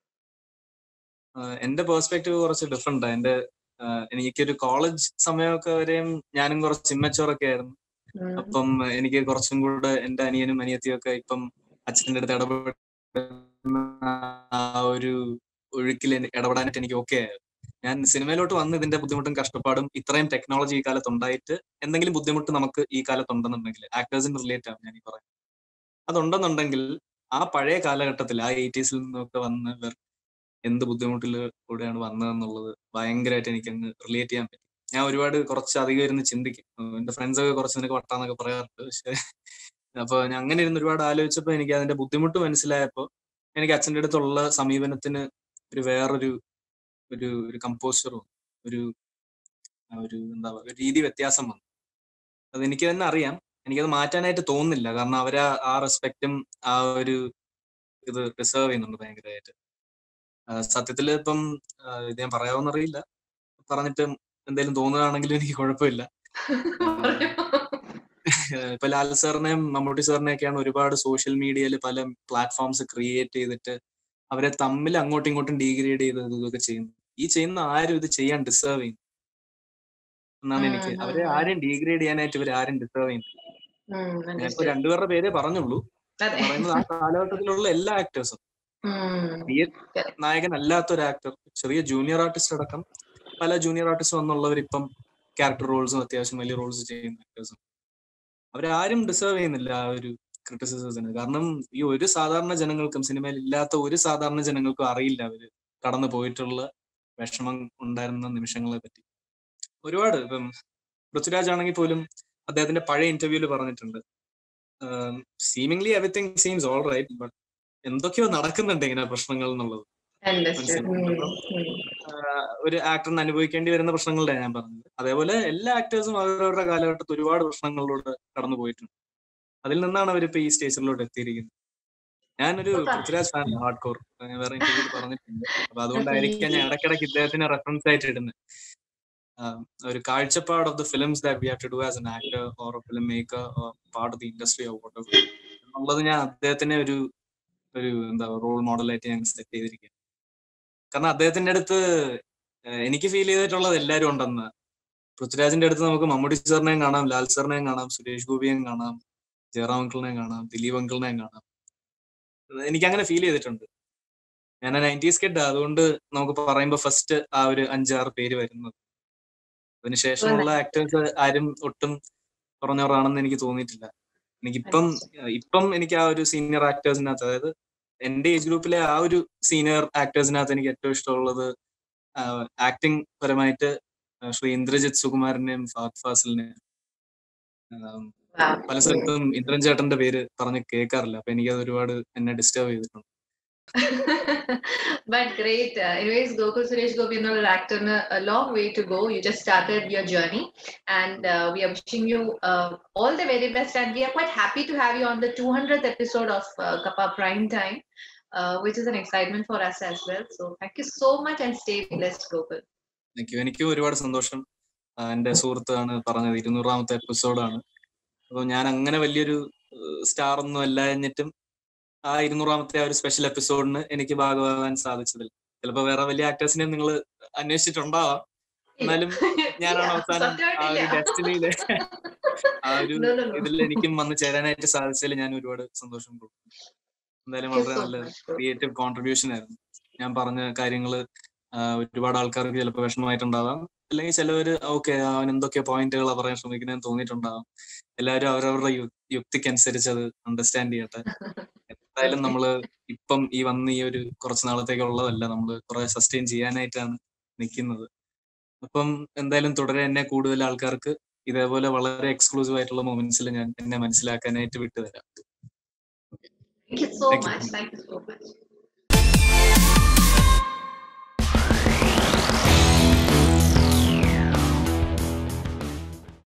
എന്റെ പേഴ്സ്പെക്റ്റീവ് കുറച്ച് ഡിഫറെന്റ് എന്റെ ആഹ് എനിക്കൊരു കോളേജ് സമയമൊക്കെ വരെയും ഞാനും കുറച്ച് ഇമ്മച്ചോറൊക്കെ ആയിരുന്നു അപ്പം എനിക്ക് കുറച്ചും കൂടെ എന്റെ അനിയനും അനിയത്തിയും ഒക്കെ ഇപ്പം അച്ഛൻ്റെ അടുത്ത് ഇടപെടുന്ന ആ ഒരു ഒഴുക്കിൽ എനി- ഇടപെടാനായിട്ട് എനിക്ക് ഓക്കെ ആയിരുന്നു ഞാൻ സിനിമയിലോട്ട് വന്ന് ഇതിന്റെ ബുദ്ധിമുട്ടും കഷ്ടപ്പാടും ഇത്രയും ടെക്നോളജി ഈ കാലത്ത് ഉണ്ടായിട്ട് എന്തെങ്കിലും ബുദ്ധിമുട്ട് നമുക്ക് ഈ കാലത്ത് ഉണ്ടെന്നുണ്ടെങ്കിൽ ആക്ടേഴ്സിന് റിലേറ്റ് ആവും ഞാൻ ഈ പറയുന്നത് അതുണ്ടെന്നുണ്ടെങ്കിൽ ആ പഴയ കാലഘട്ടത്തിൽ ആ എയ്റ്റീസിൽ നിന്നൊക്കെ വന്നവർ എന്ത് ബുദ്ധിമുട്ടിൽ കൂടെയാണ് വന്നതെന്നുള്ളത് ഭയങ്കരമായിട്ട് എനിക്ക് അങ്ങ് റിലേറ്റ് ചെയ്യാൻ പറ്റും ഞാൻ ഒരുപാട് കുറച്ച് അധികം ഇരുന്ന് ചിന്തിക്കും ഉം എന്റെ ഫ്രണ്ട്സ് ഒക്കെ കുറച്ച് നിനക്ക് വട്ടാന്നൊക്കെ പറയാറുണ്ട് പക്ഷെ അപ്പൊ ഞാൻ അങ്ങനെ ഇരുന്ന് ഒരുപാട് ആലോചിച്ചപ്പോ എനിക്ക് അതിന്റെ ബുദ്ധിമുട്ട് മനസ്സിലായപ്പോ എനിക്ക് അച്ഛൻ്റെ അടുത്തുള്ള സമീപനത്തിന് ഒരു വേറൊരു ഒരു ഒരു കമ്പോസ്റ്ററും ഒരു ആ ഒരു എന്താ പറയുക ഒരു രീതി വ്യത്യാസം വന്നു അത് എനിക്ക് തന്നെ അറിയാം എനിക്കത് മാറ്റാനായിട്ട് തോന്നുന്നില്ല കാരണം അവര് ആ റെസ്പെക്റ്റും ആ ഒരു ഇത് റിസർവ് ചെയ്യുന്നുണ്ട് ഭയങ്കരമായിട്ട് ആ, സത്യത്തില് ഇപ്പം ആ, ഇത് ഞാൻ പറയാവോന്നറിയില്ല പറഞ്ഞിട്ട് എന്തെങ്കിലും തോന്നുകയാണെങ്കിലും എനിക്ക് കുഴപ്പമില്ല ഏഹ് ഇപ്പൊ ലാൽ സാറിനെയും മമ്മൂട്ടി സാറിനെയൊക്കെയാണ് ഒരുപാട് സോഷ്യൽ മീഡിയയിൽ പല പ്ലാറ്റ്ഫോംസ് ക്രിയേറ്റ് ചെയ്തിട്ട് അവരെ തമ്മിൽ അങ്ങോട്ടും ഇങ്ങോട്ടും ഡീഗ്രേഡ് ചെയ്ത് ഇതൊക്കെ ചെയ്യുന്നു ഈ ചെയ്യുന്ന ആരും ഇത് ചെയ്യാൻ ഡിസേർവ് ചെയ്യുന്നു എന്നാണ് എനിക്ക് ഉം, ഉം, അവരെ ഉം. ആരും ഡീഗ്രേഡ് ചെയ്യാനായിട്ട് ഇവർ ആരും ഡിസേർവ് ചെയ്യുന്നില്ല ഉം, ഞാനിപ്പോ understood. രണ്ടുപേരുടെ പേരേ പറഞ്ഞുള്ളൂ അതെ. പറയുന്നത് ആ കാലഘട്ടത്തിലുള്ള എല്ലാ ആക്ടേഴ്സും ഉം, ഈ നായകൻ അല്ലാത്ത ഒരു ആക്ടർ ചെറിയ ജൂനിയർ ആർട്ടിസ്റ്റ് അടക്കം പല ജൂനിയർ ആർട്ടിസ്റ്റ് വന്നുള്ളവർ ഇപ്പം ക്യാരക്ടർ റോൾസും അത്യാവശ്യം വലിയ റോൾസ് ചെയ്യുന്ന ആക്ടേഴ്സും അവരാരും ഡിസേർവ് ചെയ്യുന്നില്ല ആ ഒരു ക്രിറ്റിസിസത്തിന് കാരണം ഈ ഒരു സാധാരണ ജനങ്ങൾക്കും സിനിമയിൽ ഇല്ലാത്ത ഒരു സാധാരണ ജനങ്ങൾക്കും അറിയില്ല അവര് കടന്നു പോയിട്ടുള്ള വിഷമം ഉണ്ടായിരുന്ന നിമിഷങ്ങളെ പറ്റി ഒരുപാട് ഇപ്പം പൃഥ്വിരാജ് ആണെങ്കിൽ പോലും അദ്ദേഹത്തിന്റെ പഴയ ഇന്റർവ്യൂല് പറഞ്ഞിട്ടുണ്ട് seemingly everything seems all right but എന്തൊക്കെയോ നടക്കുന്നുണ്ട് ഇങ്ങനെ പ്രശ്നങ്ങൾ എന്നുള്ളത് understood. ഉം, ഉം. ആഹ് ഒരു ആക്ടറിന് അനുഭവിക്കേണ്ടി വരുന്ന പ്രശ്നങ്ങളുടെ ഞാൻ പറഞ്ഞത് അതേപോലെ എല്ലാ ആക്ടേഴ്സും അവരവരുടെ കാലഘട്ടത്തിൽ ഒരുപാട് പ്രശ്നങ്ങളിലൂടെ കടന്നു പോയിട്ടുണ്ട് അതിൽ നിന്നാണ് അവരിപ്പോ ഈ സ്റ്റേജിലോട്ട് എത്തിയിരിക്കുന്നത് ഞാനൊരു Okay. Prithviraj fan hard core വേറെ ഇന്റർവ്യൂ പറഞ്ഞിട്ടുണ്ട് അപ്പൊ അതുകൊണ്ടായിരിക്കാം ഞാൻ ഇടയ്ക്കിടയ്ക്ക് ഇദ്ദേഹത്തിന് റെഫറൻസ് ആയിട്ട് ഇടുന്നത് ആഹ് ഒരു കാഴ്ചപ്പാട് of the films that we have to do as an actor or film maker or part of the industry of what എന്നുള്ളത് ഞാൻ അദ്ദേഹത്തിനെ ഒരു ഒരു എന്താ റോൾ മോഡലായിട്ട് ഞാൻ സെറ്റ് ചെയ്തിരിക്കുക കാരണം അദ്ദേഹത്തിന്റെ അടുത്ത് ഏഹ് എനിക്ക് ഫീൽ ചെയ്തിട്ടുള്ളത് എല്ലാവരും ഉണ്ടെന്ന് പൃഥ്വിരാജിന്റെ അടുത്ത് നമുക്ക് മമ്മൂട്ടി സാറിനെയും കാണാം ലാൽ സാറിനെയും കാണാം സുരേഷ് ഗോപിയെയും കാണാം ജയറാം അങ്കിളിനെയും കാണാം ദിലീപ് അങ്കിളിനെയും കാണാം എനിക്ക് അങ്ങനെ ഫീൽ ചെയ്തിട്ടുണ്ട് ഞാൻ നയൻറ്റീസ് കിഡ് അതുകൊണ്ട് നമുക്ക് പറയുമ്പോൾ ഫസ്റ്റ് ആ ഒരു അഞ്ചാറ് പേര് വരുന്നത് അതിനുശേഷമുള്ള ആക്ടേഴ്സ് ആരും ഒട്ടും കുറഞ്ഞവരാണെന്ന് എനിക്ക് തോന്നിയിട്ടില്ല എനിക്കിപ്പം ഇപ്പം എനിക്ക് ആ ഒരു സീനിയർ ആക്ടേഴ്സിനകത്ത് അതായത് എന്റെ ഏജ് ഗ്രൂപ്പിലെ ആ ഒരു സീനിയർ ആക്ടേഴ്സിനകത്ത് എനിക്ക് ഏറ്റവും ഇഷ്ടമുള്ളത് ആക്ടിങ് പരമായിട്ട് ആ, ശ്രീ ഇന്ദ്രജിത് സുകുമാരനെയും ഫഹദ് ഫാസിലിനെയും ആം, Wow. പല സ്ഥലത്തും ഇന്ദ്രൻ ചേട്ടന്റെ പേര് പറഞ്ഞ് കേൾക്കാറില്ല അപ്പൊ എനിക്കത് ഒരുപാട് എന്നെ ഡിസ്റ്റർബ് ചെയ്തിട്ടുണ്ട് but great. Uh, anyways, Gokul Suresh Gopi is an actor in a, a long way to go. You just started your journey, and uh, we are wishing you uh, all the very best. And we are quite happy to have you on the 200th episode of uh, Kappa Prime Time, uh, which is an excitement for us as well. So thank you so much, and stay blessed, Gokul. എനിക്ക് എനിക്കും ഒരുപാട് സന്തോഷം ആ, എന്റെ സുഹൃത്താണ് പറഞ്ഞത് ഇരുന്നൂറാമത്തെ എപ്പിസോഡാണ് അപ്പൊ ഞാൻ അങ്ങനെ വലിയൊരു സ്റ്റാർ ഒന്നും അല്ലാഞ്ഞിട്ടും ആ ഇരുന്നൂറാമത്തെ ആ ഒരു സ്പെഷ്യൽ എപ്പിസോഡിന് എനിക്ക് ഭാഗമാകാൻ സാധിച്ചതിൽ ചിലപ്പോ വേറെ വലിയ ആക്ടേഴ്സിനെ നിങ്ങൾ അന്വേഷിച്ചിട്ടുണ്ടാവാം എന്നാലും ഞാനാണ് അവസാനം ആ ഒരു ഡെസ്റ്റിനിയില് ആ ഒരു No, no, no. ഇതിൽ എനിക്കും വന്ന് ചേരാനായിട്ട് സാധിച്ചതിൽ ഞാൻ ഒരുപാട് സന്തോഷം കൊടുക്കുന്നു എന്തായാലും Thank you വളരെ so നല്ല much, Gokul. ക്രിയേറ്റീവ് കോൺട്രിബ്യൂഷൻ ആയിരുന്നു ഞാൻ പറഞ്ഞ കാര്യങ്ങള് ആ, ഒരുപാട് ആൾക്കാർക്ക് ചിലപ്പോൾ വിഷമമായിട്ടുണ്ടാവാം അല്ലെങ്കിൽ ചിലവര് ഓക്കെ അവൻ എന്തൊക്കെ പോയിന്റുകളാ പറയാൻ ശ്രമിക്കുന്നതെന്ന് തോന്നിയിട്ടുണ്ടാവാം എല്ലാവരും അവരവരുടെ യു- യുക്തിക്കനുസരിച്ച് അത് അണ്ടർസ്റ്റാൻഡ് ചെയ്യട്ടെ എന്തായാലും നമ്മള് ഇപ്പം ഈ വന്ന് ഈ ഒരു കുറച്ച് നാളത്തേക്കുള്ളതല്ല നമ്മൾ കുറെ സസ്റ്റെയിൻ ചെയ്യാനായിട്ടാണ് നിൽക്കുന്നത് അപ്പം എന്തായാലും തുടരെ എന്നെ കൂടുതൽ ആൾക്കാർക്ക് ഇതേപോലെ വളരെ എക്സ്ക്ലൂസീവ് ആയിട്ടുള്ള മൊമെന്റ്സിൽ ഞാൻ എന്നെ മനസ്സിലാക്കാനായിട്ട് വിട്ടുതരാം Thank you so Thank you. much. Thank you so much.